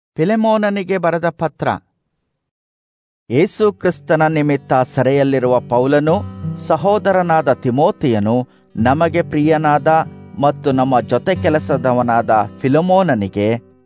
ಫಿಲೆಮೋನನಿಗೆ ಬರೆದ ಪತ್ರ ಏಸು ಕ್ರಿಸ್ತನ ನಿಮಿತ್ತ ಸೆರೆಯಲ್ಲಿರುವ ಪೌಲನು ಸಹೋದರನಾದ ತಿಮೋತಿಯನು ನಮಗೆ ಪ್ರಿಯನಾದ ಮತ್ತು ನಮ್ಮ ಜೊತೆ ಕೆಲಸದವನಾದ ಫಿಲಮೋನನಿಗೆ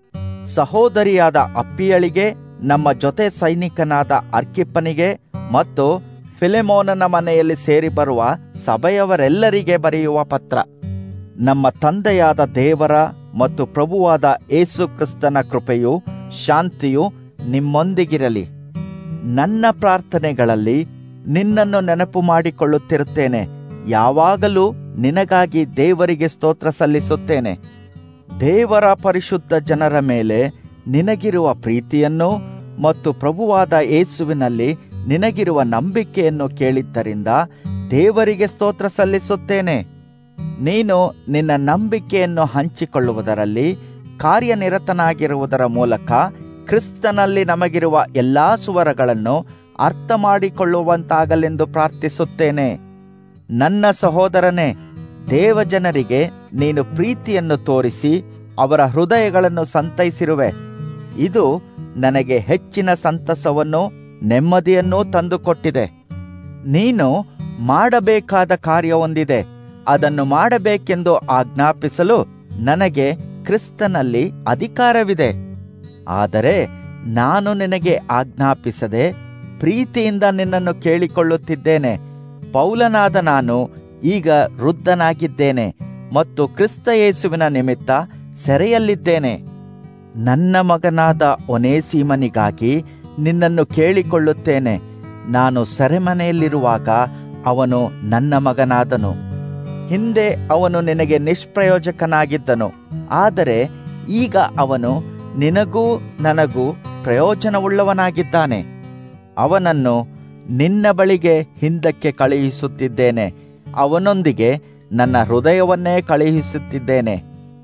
ಸಹೋದರಿಯಾದ ಅಪ್ಪಿಯಳಿಗೆ ನಮ್ಮ ಜೊತೆ ಸೈನಿಕನಾದ ಅರ್ಕಿಪ್ಪನಿಗೆ ಮತ್ತು ಫಿಲೆಮೋನನ ಮನೆಯಲ್ಲಿ ಸೇರಿ ಬರುವ ಸಭೆಯವರೆಲ್ಲರಿಗೆ ಬರೆಯುವ ಪತ್ರ ನಮ್ಮ ತಂದೆಯಾದ ದೇವರ ಮತ್ತು ಪ್ರಭುವಾದ ಏಸು ಕ್ರಿಸ್ತನ ಕೃಪೆಯು ಶಾಂತಿಯು ನಿಮ್ಮೊಂದಿಗಿರಲಿ ನನ್ನ ಪ್ರಾರ್ಥನೆಗಳಲ್ಲಿ ನಿನ್ನನ್ನು ನೆನಪು ಮಾಡಿಕೊಳ್ಳುತ್ತಿರುತ್ತೇನೆ ಯಾವಾಗಲೂ ನಿನಗಾಗಿ ದೇವರಿಗೆ ಸ್ತೋತ್ರ ಸಲ್ಲಿಸುತ್ತೇನೆ ದೇವರ ಪರಿಶುದ್ಧ ಜನರ ಮೇಲೆ ನಿನಗಿರುವ ಪ್ರೀತಿಯನ್ನು ಮತ್ತು ಪ್ರಭುವಾದ ಏಸುವಿನಲ್ಲಿ ನಿನಗಿರುವ ನಂಬಿಕೆಯನ್ನು ಕೇಳಿದ್ದರಿಂದ ದೇವರಿಗೆ ಸ್ತೋತ್ರ ಸಲ್ಲಿಸುತ್ತೇನೆ ನೀನು ನಿನ್ನ ನಂಬಿಕೆಯನ್ನು ಹಂಚಿಕೊಳ್ಳುವುದರಲ್ಲಿ ಕಾರ್ಯನಿರತನಾಗಿರುವುದರ ಮೂಲಕ ಕ್ರಿಸ್ತನಲ್ಲಿ ನಮಗಿರುವ ಎಲ್ಲಾ ಸುವರಗಳನ್ನು ಅರ್ಥ ಮಾಡಿಕೊಳ್ಳುವಂತಾಗಲೆಂದು ಪ್ರಾರ್ಥಿಸುತ್ತೇನೆ ನನ್ನ ಸಹೋದರನೇ ದೇವಜನರಿಗೆ ನೀನು ಪ್ರೀತಿಯನ್ನು ತೋರಿಸಿ ಅವರ ಹೃದಯಗಳನ್ನು ಸಂತೈಸಿರುವೆ ಇದು ನನಗೆ ಹೆಚ್ಚಿನ ಸಂತಸವನ್ನು ನೆಮ್ಮದಿಯನ್ನೂ ತಂದುಕೊಟ್ಟಿದೆ ನೀನು ಮಾಡಬೇಕಾದ ಕಾರ್ಯವೊಂದಿದೆ ಅದನ್ನು ಮಾಡಬೇಕೆಂದು ಆಜ್ಞಾಪಿಸಲು ನನಗೆ ಕ್ರಿಸ್ತನಲ್ಲಿ ಅಧಿಕಾರವಿದೆ ಆದರೆ ನಾನು ನಿನಗೆ ಆಜ್ಞಾಪಿಸದೆ ಪ್ರೀತಿಯಿಂದ ನಿನ್ನನ್ನು ಕೇಳಿಕೊಳ್ಳುತ್ತಿದ್ದೇನೆ ಪೌಲನಾದ ನಾನು ಈಗ ವೃದ್ಧನಾಗಿದ್ದೇನೆ ಮತ್ತು ಕ್ರಿಸ್ತ ಯೇಸುವಿನ ನಿಮಿತ್ತ ಸೆರೆಯಲ್ಲಿದ್ದೇನೆ ನನ್ನ ಮಗನಾದ ಒನೇಸೀಮನಿಗಾಗಿ ನಿನ್ನನ್ನು ಕೇಳಿಕೊಳ್ಳುತ್ತೇನೆ ನಾನು ಸೆರೆಮನೆಯಲ್ಲಿರುವಾಗ ಅವನು ನನ್ನ ಮಗನಾದನು ಹಿಂದೆ ಅವನು ನಿನಗೆ ನಿಷ್ಪ್ರಯೋಜಕನಾಗಿದ್ದನು ಆದರೆ ಈಗ ಅವನು ನಿನಗೂ ನನಗೂ ಪ್ರಯೋಜನವುಳ್ಳವನಾಗಿದ್ದಾನೆ ಅವನನ್ನು ನಿನ್ನ ಬಳಿಗೆ ಹಿಂದಕ್ಕೆ ಕಳುಹಿಸುತ್ತಿದ್ದೇನೆ ಅವನೊಂದಿಗೆ ನನ್ನ ಹೃದಯವನ್ನೇ ಕಳುಹಿಸುತ್ತಿದ್ದೇನೆ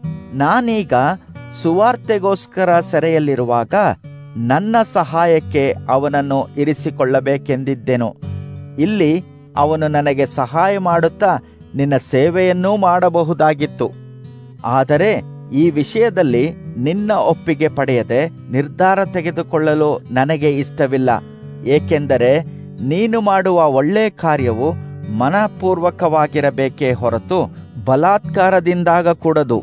ನಾನೀಗ ಸುವಾರ್ತೆಗೋಸ್ಕರ ಸೆರೆಯಲ್ಲಿರುವಾಗ ನನ್ನ ಸಹಾಯಕ್ಕೆ ಅವನನ್ನು ಇರಿಸಿಕೊಳ್ಳಬೇಕೆಂದಿದ್ದೆನು ಇಲ್ಲಿ ಅವನು ನನಗೆ ಸಹಾಯ ಮಾಡುತ್ತಾ ನಿನ್ನ ಸೇವೆಯನ್ನೂ ಮಾಡಬಹುದಾಗಿತ್ತು ಆದರೆ ಈ ವಿಷಯದಲ್ಲಿ ನಿನ್ನ ಒಪ್ಪಿಗೆ ಪಡೆಯದೆ ನಿರ್ಧಾರ ತೆಗೆದುಕೊಳ್ಳಲು ನನಗೆ ಇಷ್ಟವಿಲ್ಲ ಏಕೆಂದರೆ ನೀನು ಮಾಡುವ ಒಳ್ಳೆ ಕಾರ್ಯವು ಮನಪೂರ್ವಕವಾಗಿರಬೇಕೇ ಹೊರತು ಬಲಾತ್ಕಾರದಿಂದಾಗ ಕೂಡದು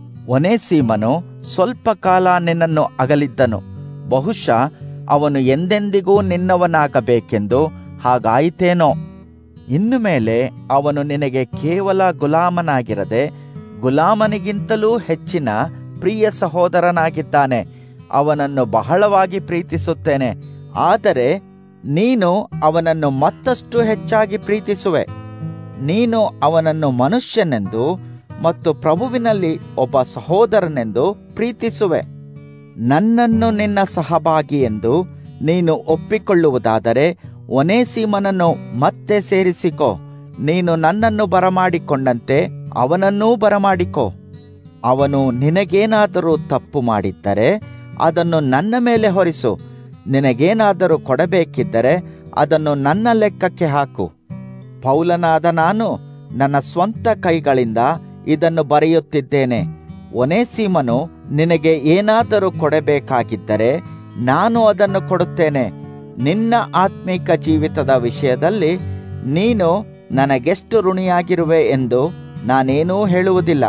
ಒನೇಸೀಮನು ಸ್ವಲ್ಪ ಕಾಲ ನಿನ್ನನ್ನು ಅಗಲಿದ್ದನು ಬಹುಶಃ ಅವನು ಎಂದೆಂದಿಗೂ ನಿನ್ನವನಾಗಬೇಕೆಂದು ಹಾಗಾಯಿತೇನೋ ಇನ್ನು ಮೇಲೆ ಅವನು ನಿನಗೆ ಕೇವಲ ಗುಲಾಮನಾಗಿರದೆ ಗುಲಾಮನಿಗಿಂತಲೂ ಹೆಚ್ಚಿನ ಪ್ರಿಯ ಸಹೋದರನಾಗಿದ್ದಾನೆ ಅವನನ್ನು ಬಹಳವಾಗಿ ಪ್ರೀತಿಸುತ್ತೇನೆ ಆದರೆ ನೀನು ಅವನನ್ನು ಮತ್ತಷ್ಟು ಹೆಚ್ಚಾಗಿ ಪ್ರೀತಿಸುವೆ ನೀನು ಅವನನ್ನು ಮನುಷ್ಯನೆಂದು ಮತ್ತು ಪ್ರಭುವಿನಲ್ಲಿ ಒಬ್ಬ ಸಹೋದರನೆಂದು ಪ್ರೀತಿಸುವೆ ನನ್ನನ್ನು ನಿನ್ನ ಸಹಭಾಗಿ ಎಂದು ನೀನು ಒಪ್ಪಿಕೊಳ್ಳುವುದಾದರೆ ಒನೇಸೀಮನನ್ನು ಮತ್ತೆ ಸೇರಿಸಿಕೋ ನೀನು ನನ್ನನ್ನು ಬರಮಾಡಿಕೊಂಡಂತೆ ಅವನನ್ನೂ ಬರಮಾಡಿಕೋ ಅವನು ನಿನಗೇನಾದರೂ ತಪ್ಪು ಮಾಡಿದ್ದರೆ ಅದನ್ನು ನನ್ನ ಮೇಲೆ ಹೊರಿಸು ನಿನಗೇನಾದರೂ ಕೊಡಬೇಕಿದ್ದರೆ ಅದನ್ನು ನನ್ನ ಲೆಕ್ಕಕ್ಕೆ ಹಾಕು ಪೌಲನಾದ ನಾನು ನನ್ನ ಸ್ವಂತ ಕೈಗಳಿಂದ ಇದನ್ನು ಬರೆಯುತ್ತಿದ್ದೇನೆ ಒನೇಸೀಮನು ನಿನಗೆ ಏನಾದರೂ ಕೊಡಬೇಕಾಗಿದ್ದರೆ ನಾನು ಅದನ್ನು ಕೊಡುತ್ತೇನೆ ನಿನ್ನ ಆತ್ಮಿಕ ಜೀವಿತದ ವಿಷಯದಲ್ಲಿ ನೀನು ನನಗೆಷ್ಟು ಋಣಿಯಾಗಿರುವೆ ಎಂದು ನಾನೇನೂ ಹೇಳುವುದಿಲ್ಲ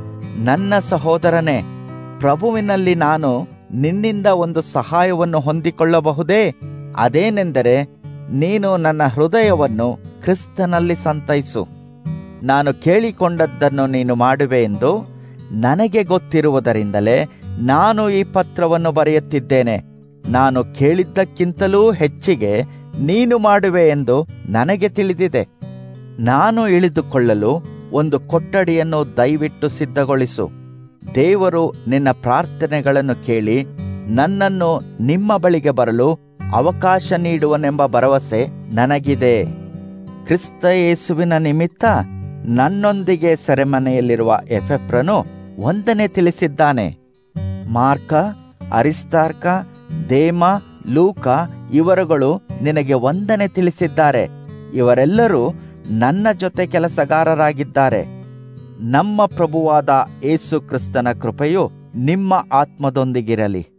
ನನ್ನ ಸಹೋದರನೇ ಪ್ರಭುವಿನಲ್ಲಿ ನಾನು ನಿನ್ನಿಂದ ಒಂದು ಸಹಾಯವನ್ನು ಹೊಂದಿಕೊಳ್ಳಬಹುದೇ ಅದೇನೆಂದರೆ ನೀನು ನನ್ನ ಹೃದಯವನ್ನು ಕ್ರಿಸ್ತನಲ್ಲಿ ಸಂತೈಸು ನಾನು ಕೇಳಿಕೊಂಡದ್ದನ್ನು ನೀನು ಮಾಡುವೆ ಎಂದು ನನಗೆ ಗೊತ್ತಿರುವುದರಿಂದಲೇ ನಾನು ಈ ಪತ್ರವನ್ನು ಬರೆಯುತ್ತಿದ್ದೇನೆ ನಾನು ಕೇಳಿದ್ದಕ್ಕಿಂತಲೂ ಹೆಚ್ಚಿಗೆ ನೀನು ಮಾಡುವೆ ಎಂದು ನನಗೆ ತಿಳಿದಿದೆ ನಾನು ಇಳಿದುಕೊಳ್ಳಲು ಒಂದು ಕೊಠಡಿಯನ್ನು ದಯವಿಟ್ಟು ಸಿದ್ಧಗೊಳಿಸು ದೇವರು ನಿನ್ನ ಪ್ರಾರ್ಥನೆಗಳನ್ನು ಕೇಳಿ ನನ್ನನ್ನು ನಿಮ್ಮ ಬಳಿಗೆ ಬರಲು ಅವಕಾಶ ನೀಡುವನೆಂಬ ಭರವಸೆ ನನಗಿದೆ ಕ್ರಿಸ್ತ ಯೇಸುವಿನ ನಿಮಿತ್ತ ನನ್ನೊಂದಿಗೆ ಸೆರೆಮನೆಯಲ್ಲಿರುವ ಎಫೆಪ್ರನು ಒಂದನೆ ತಿಳಿಸಿದ್ದಾನೆ ಮಾರ್ಕ ಅರಿಸ್ತಾರ್ಕ ದೇಮ ಲೂಕ ಇವರುಗಳು ನಿನಗೆ ಒಂದನೆ ತಿಳಿಸಿದ್ದಾರೆ ಇವರೆಲ್ಲರೂ ನನ್ನ ಜೊತೆ ಕೆಲಸಗಾರರಾಗಿದ್ದಾರೆ ನಮ್ಮ ಪ್ರಭುವಾದ ಏಸು ಕ್ರಿಸ್ತನ ಕೃಪೆಯು ನಿಮ್ಮ ಆತ್ಮದೊಂದಿಗಿರಲಿ